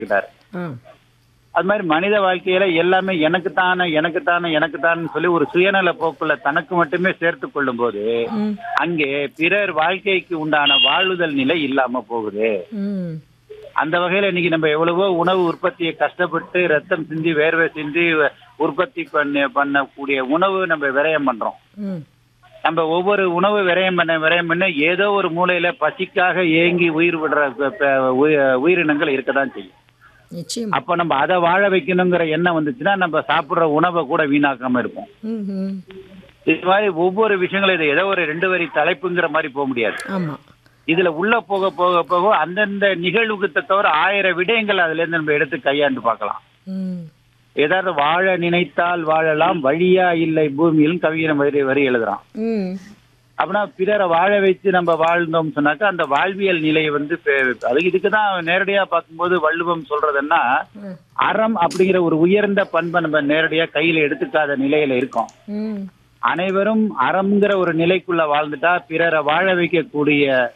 இருக்கிறார் ஆ அது மாதிரி மனித வாழ்க்கையில எல்லாமே எனக்கு தானே எனக்கு தானே எனக்கு சொல்லி ஒரு சுயநல போக்குல தனக்கு மட்டுமே சேர்த்து கொள்ளும் போது ம் அங்கே பிறர் வாழ்க்கைக்கு உண்டான வாழுதல் நிலை இல்லாம போகுது ம் அந்த வகையில இன்னைக்கு நம்ம எவ்வளவோ உணவு உற்பத்தியை கஷ்டப்பட்டு ரத்தம் சிந்தி வேர்வை சிந்தி உற்பத்தி பண்ண பண்ணக்கூடிய உணவு நம்ம விரயம் பண்றோம் ம் நம்ம ஒவ்வொரு உணவு விரயம் பண்ண விரயம் பண்ண ஏதோ ஒரு மூலையில பசிக்காக ஏங்கி உயிர் விடுற ப- ப- உய- உயிரினங்கள் இருக்கதான் செய்யும் நிச்சயம் அப்ப நம்ம அதை வாழ வைக்கணுங்கிற எண்ணம் வந்துச்சுன்னா நம்ம சாப்பிடுற உணவை கூட வீணாக்காம இருப்போம் ம் ம் இது மாதிரி ஒவ்வொரு விஷயங்களும் இது ஏதோ ஒரு ரெண்டு வரி தலைப்புங்கிற மாதிரி போக முடியாது ஆமாம் இதுல உள்ள போக போக போக அந்தந்த நிகழ்வுக்கு தவிர ஆயிரம் விடயங்கள் அதுல இருந்து நம்ம எடுத்து கையாண்டு பார்க்கலாம் ம் ஏதாவது வாழ நினைத்தால் வாழலாம் வழியா இல்லை பூமியில் கவிஞர் வரி வரி எழுதுறான் ம் அப்படின்னா பிறரை வாழ வச்சு நம்ம வாழ்ந்தோம் சொன்னாக்கா அந்த வாழ்வியல் நிலை வந்து பெ- அது இதுக்கு தான் நேரடியா பார்க்கும்போது வள்ளுவம் சொல்றதுன்னா ம் அறம் அப்படிங்கிற ஒரு உயர்ந்த பண்பை நம்ம நேரடியா கையில எடுத்துக்காத நிலையில இருக்கோம் ம் அனைவரும் அறம்ங்கிற ஒரு நிலைக்குள்ள வாழ்ந்துட்டா பிறரை வாழ வைக்கக்கூடிய